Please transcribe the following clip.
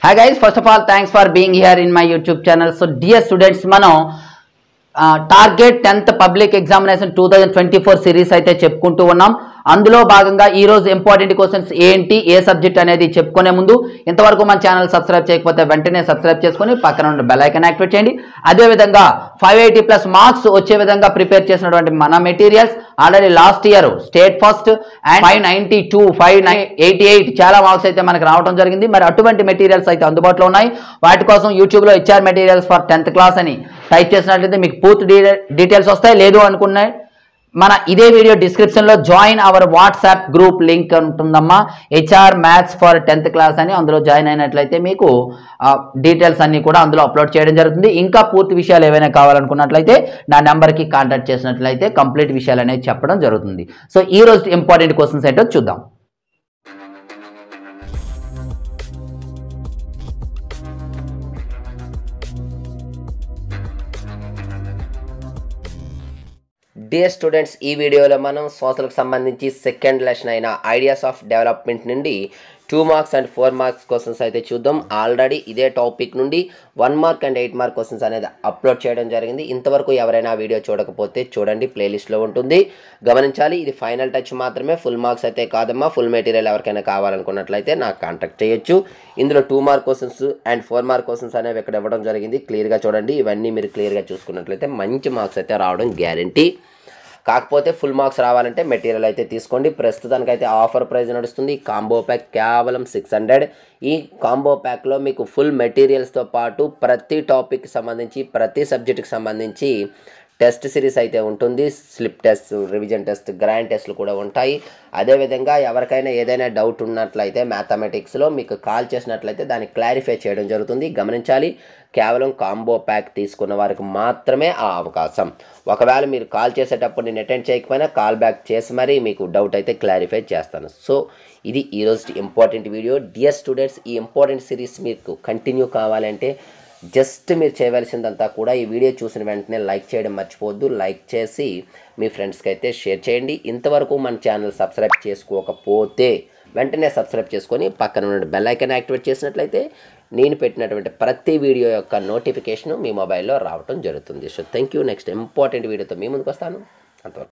hi guys first of all thanks for being here in my YouTube channel so dear students మనం target tenth public examination two thousand twenty four series అయితే చెప్పుకుంటూ ఉన్నాం అందులో భాగంగా ఈ రోజు important questions ఏంటి ఏ సబ్జెక్ట్ అనేది చెప్పుకునే ముందు ఇంతవరకు మన ఛానల్ సబ్స్క్రైబ్ చేయకపోతే వెంటనే సబ్స్క్రైబ్ చేసుకొని పక్కన ఉన్న బెల్ ఐకన్ యాక్టివేట్ చేయండి అదేవిధంగా ఫైవ్ ఎయిటీ ప్లస్ మార్క్స్ వచ్చే విధంగా ప్రిపేర్ చేసినటువంటి మన materials already last year state first and five ninety two five nine eighty eight చాలా మార్క్స్ అయితే మనకు రావడం జరిగింది మరి అటువంటి మెటీరియల్స్ అయితే అందుబాటులో ఉన్నాయి వాటి కోసం యూట్యూబ్లో HR materials for tenth class అని టైప్ చేసినట్లయితే మీకు పూర్తి డీటెయిల్స్ వస్తాయి లేదు అనుకున్నాయి మన ఇదే వీడియో డిస్క్రిప్షన్ లో join our WhatsApp group link ఉంటుందమ్మా HR maths for tenth class అని అందులో జాయిన్ అయినట్లయితే మీకు డీటెయిల్స్ అన్ని కూడా అందులో అప్లోడ్ చేయడం జరుగుతుంది ఇంకా పూర్తి విషయాలు ఏవైనా కావాలనుకున్నట్లయితే నా నెంబర్కి కాంటాక్ట్ చేసినట్లయితే కంప్లీట్ విషయాలు అనేవి చెప్పడం జరుగుతుంది సో ఈ రోజు ఇంపార్టెంట్ క్వశ్చన్స్ ఏంటో చూద్దాం డియర్ స్టూడెంట్స్ ఈ వీడియోలో మనం సోషల్కి సంబంధించి సెకండ్ లెసన్ అయిన ఐడియాస్ ఆఫ్ డెవలప్మెంట్ నుండి two marks and four marks questions అయితే చూద్దాం ఆల్రెడీ ఇదే టాపిక్ నుండి one mark and eight mark questions అనేది అప్లోడ్ చేయడం జరిగింది ఇంతవరకు ఎవరైనా ఆ వీడియో చూడకపోతే చూడండి ప్లేలిస్ట్లో ఉంటుంది గమనించాలి ఇది ఫైనల్ టచ్ మాత్రమే ఫుల్ మార్క్స్ అయితే కాదమ్మా ఫుల్ మెటీరియల్ ఎవరికైనా కావాలనుకున్నట్లయితే నాకు కాంటాక్ట్ చేయొచ్చు ఇందులో two mark questions and four mark questions అనేవి ఇక్కడ ఇవ్వడం జరిగింది క్లియర్గా చూడండి ఇవన్నీ మీరు క్లియర్గా చూసుకున్నట్లయితే మంచి మార్క్స్ అయితే రావడం గ్యారంటీ కాకపోతే ఫుల్ మార్క్స్ రావాలంటే మెటీరియల్ అయితే తీసుకోండి ప్రస్తుతానికి అయితే ఆఫర్ ప్రైస్ నడుస్తుంది కాంబో ప్యాక్ కేవలం సిక్స్ హండ్రెడ్ ఈ కాంబో ప్యాక్లో మీకు ఫుల్ మెటీరియల్స్తో పాటు ప్రతి టాపిక్కి సంబంధించి ప్రతి సబ్జెక్ట్కి సంబంధించి టెస్ట్ సిరీస్ అయితే ఉంటుంది slip test revision test grand టెస్ట్లు కూడా ఉంటాయి అదేవిధంగా ఎవరికైనా ఏదైనా డౌట్ ఉన్నట్లయితే మ్యాథమెటిక్స్లో మీకు కాల్ చేసినట్లయితే దాన్ని క్లారిఫై చేయడం జరుగుతుంది గమనించాలి కేవలం కాంబో ప్యాక్ తీసుకున్న వారికి మాత్రమే ఆ అవకాశం ఒకవేళ మీరు కాల్ చేసేటప్పుడు నేను అటెండ్ చేయకపోయినా కాల్ బ్యాక్ చేసి మరీ మీకు డౌట్ అయితే క్లారిఫై చేస్తాను సో ఇది ఈరోజు ఇంపార్టెంట్ వీడియో డియర్ స్టూడెంట్స్ ఈ ఇంపార్టెంట్ సిరీస్ మీకు కంటిన్యూ కావాలంటే జస్ట్ మీరు చేయవలసిందంతా కూడా ఈ వీడియో చూసిన వెంటనే లైక్ చేయడం మర్చిపోవద్దు లైక్ చేసి మీ ఫ్రెండ్స్కి అయితే షేర్ చేయండి ఇంతవరకు మన ఛానల్ సబ్స్క్రైబ్ చేసుకోకపోతే వెంటనే సబ్స్క్రైబ్ చేసుకొని పక్కన ఉన్న బెల్ ఐకాన్ యాక్టివేట్ చేసినట్లయితే నేను పెట్టినటువంటి ప్రతి వీడియో యొక్క నోటిఫికేషన్ మీ మొబైల్లో రావడం జరుగుతుంది so thank you next important వీడియోతో మీ ముందుకు వస్తాను అంతవరకు